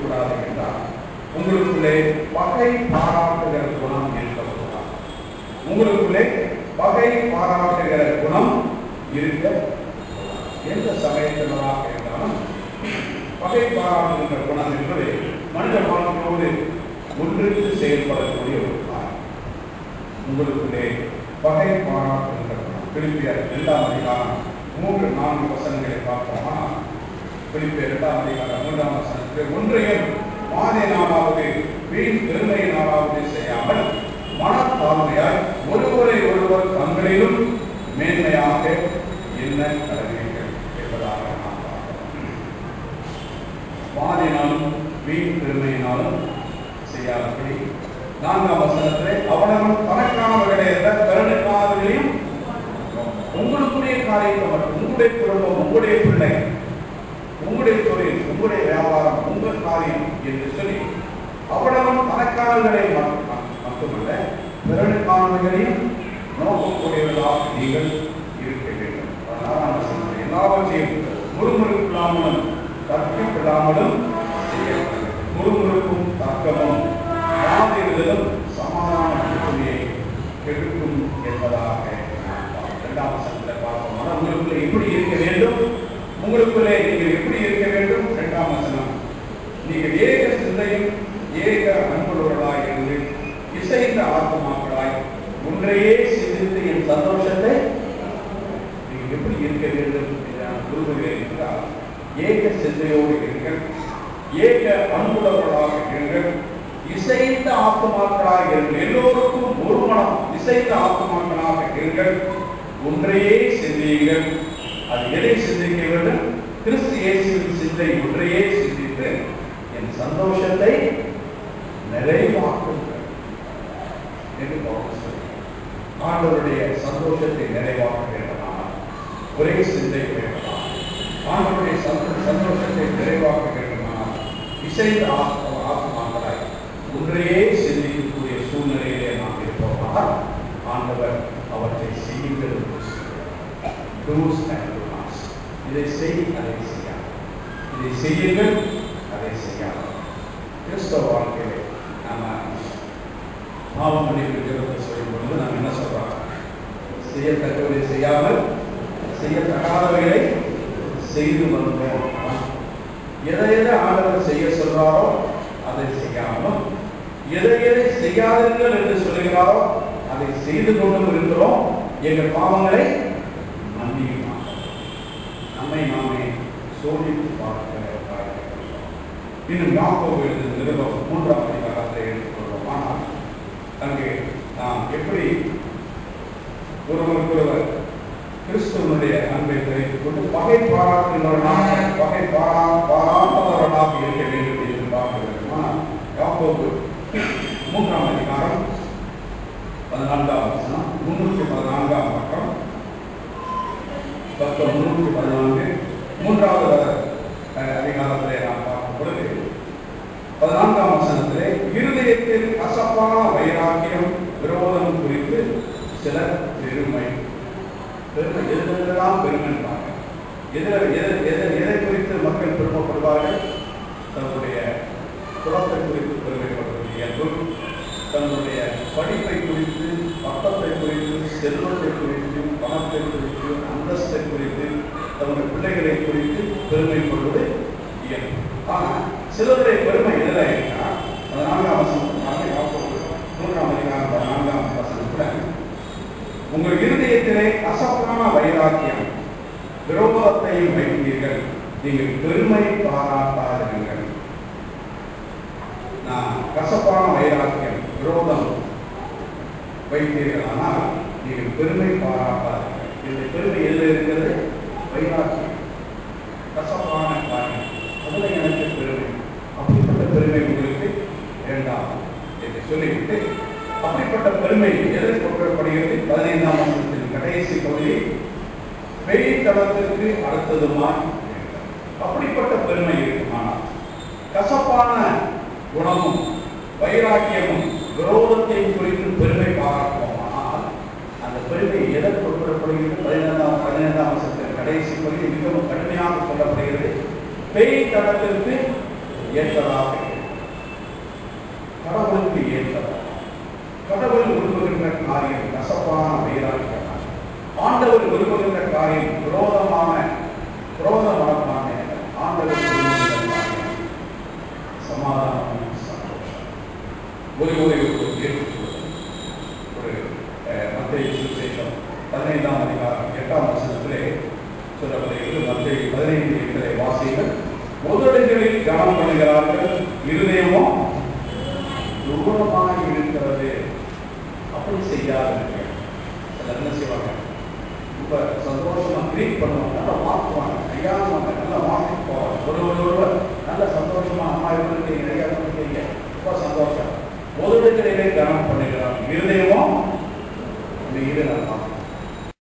இருக்கக்கூடாது என்றால் உங்களுக்குள்ளே பகை பாராட்டுகிற குணம் இருக்கக்கூடாது உங்களுக்குள்ளே பகை பாராட்டுகிற குணம் இருக்க எந்த சமயத்தினராக இருந்தாலும் பகை பாராட்டுகின்ற குணம் என்பது மனித வாழ்க்கையோடு ஒன்றித்து செயல்படக்கூடிய ஒரு காரணம் உங்களுக்குள்ளே பகை பாராட்டுகின்ற குணம் பிலிப்பியர் இரண்டாம் அதிகாரம் மூன்று நான்கு வசனங்களை பார்ப்போமா பிலிப்பியர் இரண்டாம் அதிகாரம் மூன்றாம் வசனத்தில் ஒன்றையும் மாதை நாளாவது வீண் பெருமை நாளாவது செய்யாமல் மனத்தாழ்மையாய் ஒருவரை ஒருவர் தங்களிலும் மேன்மையாக என்ன கடமைகள் என்பதாக நாம் பார்க்கிறோம் வாதினாலும் வீண் பெருமையினாலும் செய்யாதபடி நான்காம் வசனத்திலே அவனவன் தனக்கானவர்களை அல்ல கருணைக்கானவர்களையும் உங்களுக்குரிய காரியத்தை மட்டும் உங்களுடைய குடும்பம் உங்களுடைய பிள்ளை உங்களுடைய தொழில் உங்களுடைய வியாபாரம் உங்கள் காரியம் என்று சொல்லி அவனவன் தனக்கானவர்களை மட்டும் மட்டுமல்ல பிறனுக்கானவர்களையும் நோக்கக்கூடியவர்களாக நீங்கள் இருக்க வேண்டும் அதனால் வசனம் எல்லாவற்றையும் முறுமுறுப்பில்லாமலும் தர்க்கிப்பில்லாமலும் செய்ய வேண்டும். முறுமுறுப்பும் தர்க்கமும் யாதிருந்தலும் சமாதான திருப்பதியை கெடுக்கும் என்பதாக நாம் பார்க்கிறோம். இரண்டாம் வசனத்தில் பார்ப்போம் ஆனால் உங்களுக்குள்ளே எப்படி இருக்க வேண்டும் உங்களுக்குள்ளே நீங்கள் எப்படி இருக்க வேண்டும் இரண்டாம் வசனம் நீங்கள் ஏக சிந்தையும் ஏக அன்புள்ளவர்களாய் இருந்து இசைந்த ஆத்மாக்களாய் ஒன்றையே சிந்தித்து என் சந்தோஷத்தை நீங்கள் எப்படி இருக்க வேண்டும் என்று நான் விரும்புகிறேன் என்றால் ஏக சிந்தையோடு இருங்கள் ஏக அன்புள்ளவர்களாக இருங்கள் இசைந்த ஆத்மாக்களாக இருங்கள் எல்லோருக்கும் ஒரு மனம் இசைந்த ஆத்மாக்களாக இருங்கள் ஒன்றையே சிந்தியுங்கள் அது எதை சிந்திக்க வேண்டும் கிறிஸ்து இயேசுவின் சிந்தை ஒன்றையே சிந்தித்து என் சந்தோஷத்தை நிறைவாக்குங்கள் என்று பவுல் சொல்கிறார். ஆண்டவருடைய சந்தோஷத்தை நிறைவாக்க வேண்டுமானால் ஒரே சிந்தை வேண்டுமானால் ஆண்டவருடைய சந்தோ- சந்தோஷத்தை நிறைவாக்க வேண்டுமானால் இசைந்த ஆத்ம ஆத்மாக்களாய் ஒன்றையே சிந்திக்கக்கூடிய சூழ்நிலையிலே நாம் இருப்போமானால் ஆண்டவர் அவற்றை செய்யுங்கள் என்று சொல்கிறார். Do's and do nots. இதை செய் அதை செய்யாது இதை செய்யுங்கள் அதை செய்யாது கிறிஸ்தவ வாழ்க்கையிலே நாம பாவம் மன்னிப்பு ஜெபத்தை சொல்லும் பொழுது நாம் என்ன சொல்றோம் செய்யத்தக்கவரை செய்யாமல் செய்யத்தகாதவைகளை செய்து வந்தோம் எதை எதை ஆண்டவர் செய்ய சொல்றாரோ அதை செய்யாமலும் எதை எதை செய்யாதீர்கள் என்று சொல்லுகிறாரோ அதை செய்து கொண்டும் இருக்கிறோம் எங்கள் பாவங்களை மன்னியுமா நம்மை நாமே சோதித்து பார்க்கிற காரியம் இன்னும் யாக்கோபு எழுதின நிருபம் மூன்றாம் அதிகாரத்தை எடுத்துக்கொள்வோம் ஆனால் அங்கே நாம் எப்படி ஒருவருக்கொருவர் கிறிஸ்துவனுடைய அன்பை தெரிவித்துக் கொண்டு பகை பாராட்டுகிறவர்களாக பகை பாரா பாராட்டவர்களாக இருக்க வேண்டும் என்று பார்க்க வேண்டும் ஆனால் யாக்கோபு மூன்றாம் அதிகாரம் பதினான்காம் வசனம் முன்னூற்றி பதினான்காம் பக்கம் பக்கம் முன்னூற்றி பதினான்கு மூன்றாவது அஹ், அதிகாரத்திலே நாம் பார்க்கும் பொழுது பதினான்காம் வசனத்திலே இருதயத்தில் கசப்பான வைராக்கியம் விரோதம் குறித்து சிலர் பெருமை பெருமை எதிரெல்லாம் பெருமைப்பாங்க எதிர எதை எதை எதை குறித்து மக்கள் பெருமைப்படுவார்கள் தன்னுடைய குலத்தை குறித்து பெருமைப்படுவது இயல்பு தன்னுடைய படிப்பை குறித்து பட்டத்தை குறித்து செல்வத்தை குறித்து பணத்தை குறித்து அந்தஸ்தை குறித்து தன்னுடைய பிள்ளைகளை குறித்து பெருமைப்படுவது இயல்பு ஆனால் சிலருடைய பெருமை எதில் இருக்கா அது நான்காம் வசனம் நான்கு யாக்கோபு மூன்றாம் அதிகாரம் நான்காம் வசனத்துல உங்கள் இருதயத்திலே கசப்பான வைராக்கியம் விரோதத்தையும் வைத்தீர்கள் நீங்கள் பெருமை பாராட்டாதீர்கள் நான் கசப்பான வைராக்கியம் விரோதம் வைத்தீர்கள் ஆனால் நீங்கள் பெருமை பாராட்டாதீர்கள் இந்த பெருமை எதில் இருக்கிறது வைராக்கியம் கசப்பான காரியம் அதில் எனக்கு பெருமை அப்படிப்பட்ட பெருமை உங்களுக்கு வேண்டாம் என்று சொல்லிவிட்டு அப்படிப்பட்ட பெருமை எதை கொண்டுவரப்படுகிறது பதினைந்தாம் வருஷத்தின் கடைசி பகுதி வெயித்தளத்திற்கு அடுத்ததுமாய் இருக்கிறது. அப்படிப்பட்ட பெருமை இருக்குமானால் கசப்பான குணமும் வைராக்கியமும் விரோதத்தையும் குறித்து பெருமை பாராட்டுவோமானால் அந்த பெருமை எதை கொண்டுவரப்படுகிறது பதினைந்தாம் பதினைந்தாம் வருஷத்தின் கடைசி பகுதி மிகவும் கடுமையாக சொல்லப்படுகிறது பேய் தளத்திற்கு ஏற்றதாக இரு. கடவுளுக்கு ஏற்றதாக கடவுள் விரும்புகின்ற காரியம் கசப்பான வைராக்கியம் ஆண்டவர் விரும்புகின்ற காரியம் விரோதமான விரோத மனப்பான ஆண்டவர் விரும்புகின்ற காரியம் சமாதானம் சந்தோஷம் ஒரு முறை ஒரு ஏற்றுக்கொள்வது ஒரு மத்திய சுசேஷம் பதினைந்தாம் அதிகாரம் எட்டாம் வசனத்திலே சொல்லப்படுகிறது மத்திய பதினைந்து எங்களை வாசிகள் முதலிகளில் கவனம் பண்ணுகிறார்கள் இருதயமோ துர்குணமாக இருக்கிறது அப்படி செய்யாதீர்கள் சிலர் என்ன செய்வாங்க ரொம்ப சந்தோஷமா கிரியேட் பண்ணுவாங்க நல்லா மாற்றுவாங்க கையாளுவாங்க நல்லா மாற்றி போவாங்க ஒருவர் ஒருவர் நல்ல சந்தோஷமா அம்மா இருந்திருக்கீங்க ஐயா இருந்திருக்கீங்க ரொம்ப சந்தோஷம் முதலிடத்திலே கவனம் பண்ணுகிறார் இருதயமோ இந்த இரு